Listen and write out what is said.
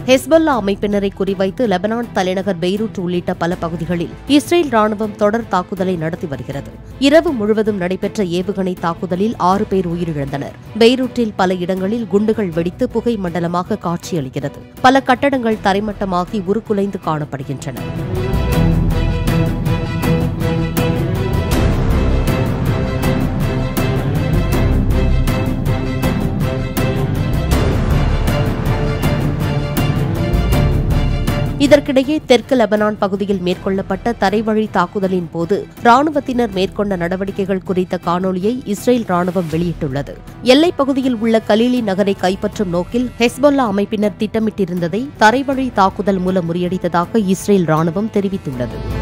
Hezbollah அமைப்பினரை குறிவைத்து Lebanon தலைநகர் Beirut உள்ளிட்ட பல பகுதிகளில் இஸ்ரேல் ராணுவம் தொடர் தாக்குதலை நடத்தி வருகிறது இரவு முழுவதும் நடைபெற்ற ஏவுகணை தாக்குதலில் ஆறு பேர் உயிரிழந்தனர் பெய்ரூட்டில் பல இடங்களில் குண்டுகள் வெடித்து புகை மண்டலமாக காட்சியளிக்கிறது பல கட்டடங்கள் தரைமட்டமாகி உருக்குலைந்து காணப்படுகின்றன இதற்கிடையே தெற்கு லெபனான் பகுதியில் மேற்கொள்ளப்பட்ட தரைவழி தாக்குதலின் போது ராணுவத்தினர் மேற்கொண்ட நடவடிக்கைகள் குறித்த காணொலியை இஸ்ரேல் ராணுவம் வெளியிட்டுள்ளது எல்லைப் பகுதியில் உள்ள கலீலி நகரை கைப்பற்றும் நோக்கில் ஹெஸ்பொல்லா அமைப்பினர் திட்டமிட்டிருந்ததை தரைவழி தாக்குதல் மூலம் முறியடித்ததாக இஸ்ரேல் ராணுவம் தெரிவித்துள்ளது